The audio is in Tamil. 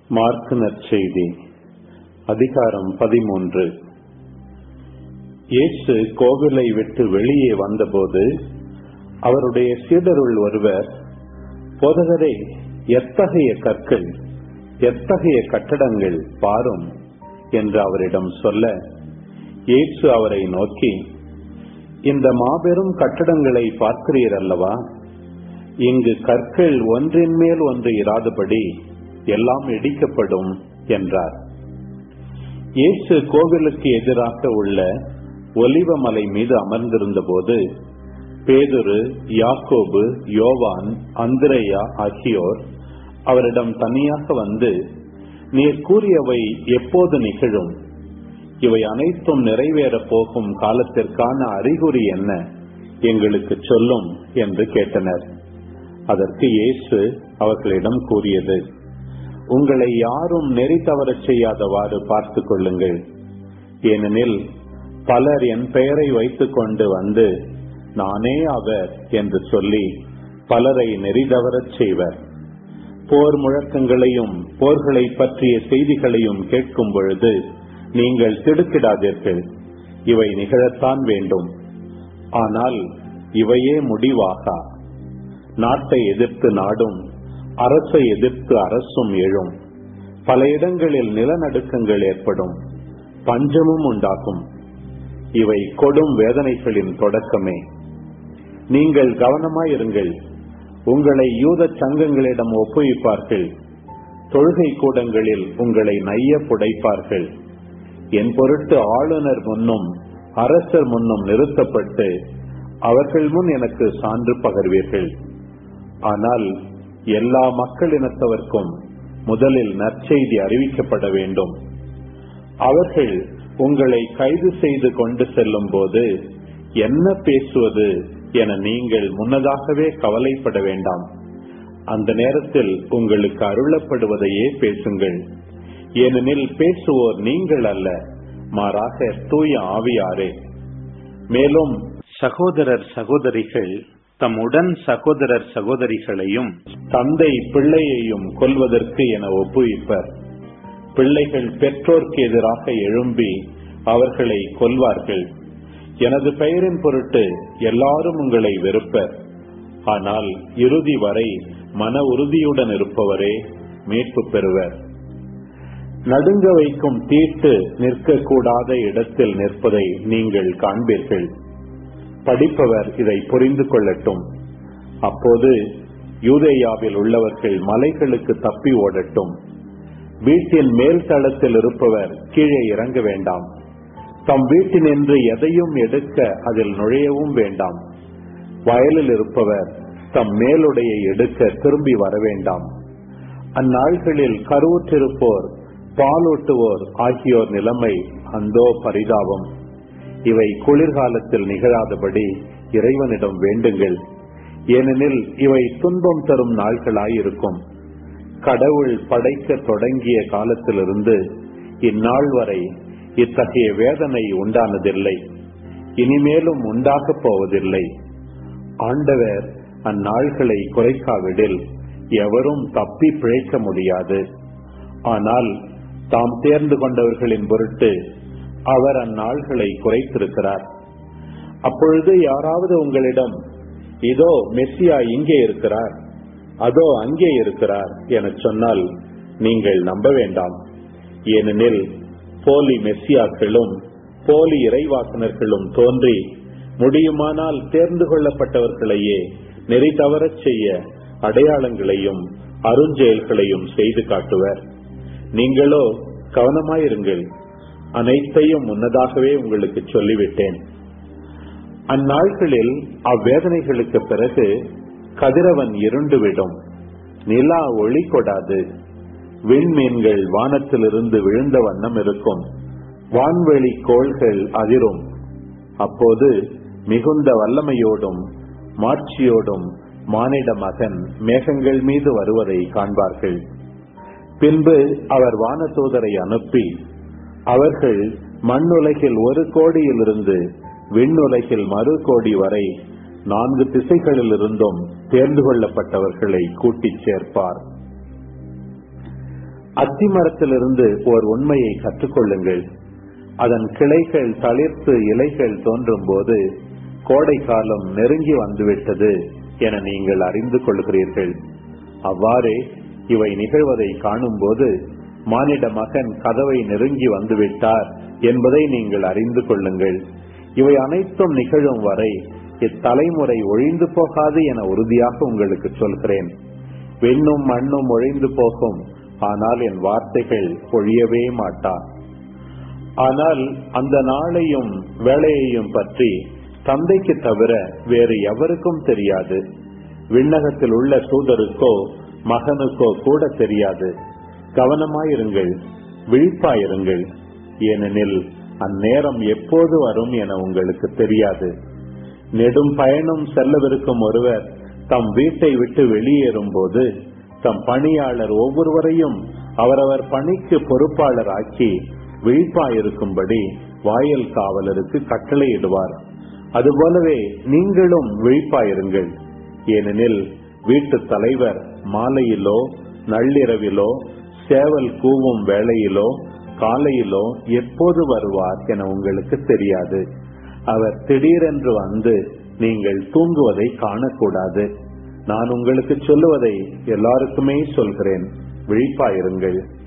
மார்க்கு நற்செய்தி அதிகாரம் பதிமூன்று இயேசு கோவிலை விட்டு வெளியே வந்தபோது அவருடைய சீடருள் ஒருவர் போதகரே எத்தகைய கற்கள் எத்தகைய கட்டடங்கள் பாரும் என்று அவரிடம் சொல்ல இயேசு அவரை நோக்கி இந்த மாபெரும் கட்டடங்களை பார்க்கிறீர் அல்லவா இங்கு கற்கள் ஒன்றின் மேல் ஒன்று இராதபடி எல்லாம் இடிக்கப்படும் என்றார் இயேசு கோவிலுக்கு எதிராக உள்ள ஒலிவ மலை மீது அமர்ந்திருந்த போது பேதுரு யாக்கோபு யோவான் அந்திரேயா ஆகியோர் அவரிடம் தனியாக வந்து நீர் கூறியவை எப்போது நிகழும் இவை அனைத்தும் நிறைவேறப் போகும் காலத்திற்கான அறிகுறி என்ன எங்களுக்கு சொல்லும் என்று கேட்டனர் அதற்கு இயேசு அவர்களிடம் கூறியது உங்களை யாரும் நெறி தவறச் செய்யாதவாறு பார்த்துக் கொள்ளுங்கள் ஏனெனில் பலர் என் பெயரை வைத்துக் கொண்டு வந்து நானே அவர் என்று சொல்லி பலரை நெறி தவறச் செய்வர் போர் முழக்கங்களையும் போர்களை பற்றிய செய்திகளையும் கேட்கும் பொழுது நீங்கள் திடுக்கிடாதீர்கள் இவை நிகழத்தான் வேண்டும் ஆனால் இவையே முடிவாகா நாட்டை எதிர்த்து நாடும் அரசை எதிர்த்து அரசும் எழும் பல இடங்களில் நிலநடுக்கங்கள் ஏற்படும் பஞ்சமும் உண்டாகும் இவை கொடும் வேதனைகளின் தொடக்கமே நீங்கள் கவனமாயிருங்கள் உங்களை யூத சங்கங்களிடம் ஒப்புவிப்பார்கள் தொழுகை கூடங்களில் உங்களை நைய புடைப்பார்கள் என் பொருட்டு ஆளுநர் முன்னும் அரசர் முன்னும் நிறுத்தப்பட்டு அவர்கள் முன் எனக்கு சான்று பகர்வீர்கள் ஆனால் எல்லா மக்களினத்தவர்க்கும் முதலில் நற்செய்தி அறிவிக்கப்பட வேண்டும் அவர்கள் உங்களை கைது செய்து கொண்டு செல்லும் போது என்ன பேசுவது என நீங்கள் முன்னதாகவே கவலைப்பட வேண்டாம் அந்த நேரத்தில் உங்களுக்கு அருளப்படுவதையே பேசுங்கள் ஏனெனில் பேசுவோர் நீங்கள் அல்ல மாறாக தூய ஆவியாரே மேலும் சகோதரர் சகோதரிகள் தம் உடன் சகோதரர் சகோதரிகளையும் தந்தை பிள்ளையையும் கொல்வதற்கு என ஒப்புவிப்பர் பிள்ளைகள் பெற்றோர்க்கு எதிராக எழும்பி அவர்களை கொல்வார்கள் எனது பெயரின் பொருட்டு எல்லாரும் உங்களை வெறுப்பர் ஆனால் இறுதி வரை மன உறுதியுடன் இருப்பவரே மீட்பு பெறுவர் நடுங்க வைக்கும் தீட்டு நிற்கக்கூடாத இடத்தில் நிற்பதை நீங்கள் காண்பீர்கள் படிப்பவர் இதை புரிந்து கொள்ளட்டும் அப்போது யூதேயாவில் உள்ளவர்கள் மலைகளுக்கு தப்பி ஓடட்டும் வீட்டின் மேல் தளத்தில் இருப்பவர் கீழே இறங்க வேண்டாம் தம் வீட்டினின்று எதையும் எடுக்க அதில் நுழையவும் வேண்டாம் வயலில் இருப்பவர் தம் மேலுடைய எடுக்க திரும்பி வர வேண்டாம் அந்நாள்களில் கருவுற்றிருப்போர் பாலூட்டுவோர் ஆகியோர் நிலைமை அந்தோ பரிதாபம் இவை குளிர்காலத்தில் நிகழாதபடி இறைவனிடம் வேண்டுங்கள் ஏனெனில் இவை துன்பம் தரும் நாள்களாயிருக்கும் கடவுள் படைக்க தொடங்கிய காலத்திலிருந்து இந்நாள் வரை இத்தகைய வேதனை உண்டானதில்லை இனிமேலும் உண்டாகப் போவதில்லை ஆண்டவர் அந்நாள்களை குறைக்காவிடில் எவரும் தப்பி பிழைக்க முடியாது ஆனால் தாம் தேர்ந்து கொண்டவர்களின் பொருட்டு அவர் அந்நாள்களை குறைத்திருக்கிறார் அப்பொழுது யாராவது உங்களிடம் இதோ மெஸ்ஸியா இங்கே இருக்கிறார் அதோ அங்கே இருக்கிறார் என சொன்னால் நீங்கள் நம்ப வேண்டாம் ஏனெனில் போலி மெஸ்ஸியாக்களும் போலி இறைவாசனர்களும் தோன்றி முடியுமானால் தேர்ந்து கொள்ளப்பட்டவர்களையே நெறி தவறச் செய்ய அடையாளங்களையும் அருஞ்செயல்களையும் செய்து காட்டுவர் நீங்களோ கவனமாயிருங்கள் அனைத்தையும் முன்னதாகவே உங்களுக்கு சொல்லிவிட்டேன் அந்நாட்களில் அவ்வேதனைகளுக்கு பிறகு கதிரவன் இருண்டுவிடும் நிலா ஒளி கொடாது விண்மீன்கள் வானத்திலிருந்து விழுந்த வண்ணம் இருக்கும் வான்வெளி கோள்கள் அதிரும் அப்போது மிகுந்த வல்லமையோடும் மாட்சியோடும் மானிட மகன் மேகங்கள் மீது வருவதை காண்பார்கள் பின்பு அவர் வானதூதரை அனுப்பி அவர்கள் மண்ணுலகில் ஒரு கோடியிலிருந்து விண்ணுலகில் மறு கோடி வரை நான்கு திசைகளில் இருந்தும் தேர்ந்து கொள்ளப்பட்டவர்களை கூட்டிச் சேர்ப்பார் அத்திமரத்திலிருந்து ஓர் உண்மையை கற்றுக்கொள்ளுங்கள் அதன் கிளைகள் தளிர்த்து இலைகள் தோன்றும் போது கோடை காலம் நெருங்கி வந்துவிட்டது என நீங்கள் அறிந்து கொள்கிறீர்கள் அவ்வாறே இவை நிகழ்வதை காணும் போது மானிட மகன் கதவை நெருங்கி வந்துவிட்டார் என்பதை நீங்கள் அறிந்து கொள்ளுங்கள் இவை அனைத்தும் நிகழும் வரை இத்தலைமுறை ஒழிந்து போகாது என உறுதியாக உங்களுக்கு சொல்கிறேன் வெண்ணும் மண்ணும் ஒழிந்து போகும் ஆனால் என் வார்த்தைகள் ஒழியவே மாட்டா ஆனால் அந்த நாளையும் வேலையையும் பற்றி தந்தைக்கு தவிர வேறு எவருக்கும் தெரியாது விண்ணகத்தில் உள்ள தூதருக்கோ மகனுக்கோ கூட தெரியாது கவனமாயிருங்கள் விழிப்பாயிருங்கள் ஏனெனில் அந்நேரம் எப்போது வரும் என உங்களுக்கு தெரியாது நெடும் பயணம் செல்லவிருக்கும் ஒருவர் தம் வீட்டை விட்டு வெளியேறும் போது தம் பணியாளர் ஒவ்வொருவரையும் அவரவர் பணிக்கு பொறுப்பாளர் ஆக்கி விழிப்பாயிருக்கும்படி வாயல் காவலருக்கு கட்டளையிடுவார் அதுபோலவே நீங்களும் விழிப்பாயிருங்கள் ஏனெனில் வீட்டு தலைவர் மாலையிலோ நள்ளிரவிலோ சேவல் கூவும் வேளையிலோ காலையிலோ எப்போது வருவார் என உங்களுக்கு தெரியாது அவர் திடீரென்று வந்து நீங்கள் தூங்குவதை காணக்கூடாது நான் உங்களுக்கு சொல்லுவதை எல்லாருக்குமே சொல்கிறேன் விழிப்பாயிருங்கள்